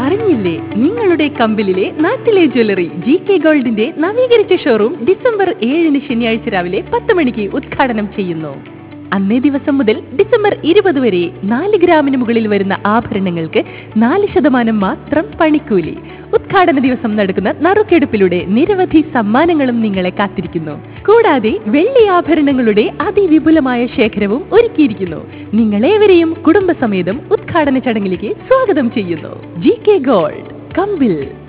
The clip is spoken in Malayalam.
അറിഞ്ഞില്ലേ നിങ്ങളുടെ കമ്പിളിലെ നാട്ടിലെ ജ്വല്ലറി ജി കെ ഗോൾഡിന്റെ നവീകരിച്ച ഷോറൂം ഡിസംബർ ഏഴിന് ശനിയാഴ്ച രാവിലെ പത്ത് മണിക്ക് ഉദ്ഘാടനം ചെയ്യുന്നു അന്നേ ദിവസം മുതൽ ഡിസംബർ ഇരുപത് വരെ നാല് ഗ്രാമിന് മുകളിൽ വരുന്ന ആഭരണങ്ങൾക്ക് നാല് ശതമാനം മാത്രം പണിക്കൂലി ഉദ്ഘാടന ദിവസം നടക്കുന്ന നറുക്കെടുപ്പിലൂടെ നിരവധി സമ്മാനങ്ങളും നിങ്ങളെ കാത്തിരിക്കുന്നു കൂടാതെ വെള്ളി ആഭരണങ്ങളുടെ അതിവിപുലമായ ശേഖരവും ഒരുക്കിയിരിക്കുന്നു നിങ്ങളേവരെയും കുടുംബസമേതം ഉദ്ഘാടന ചടങ്ങിലേക്ക് സ്വാഗതം ചെയ്യുന്നു ജി കെ ഗോൾഡ് കമ്പിൽ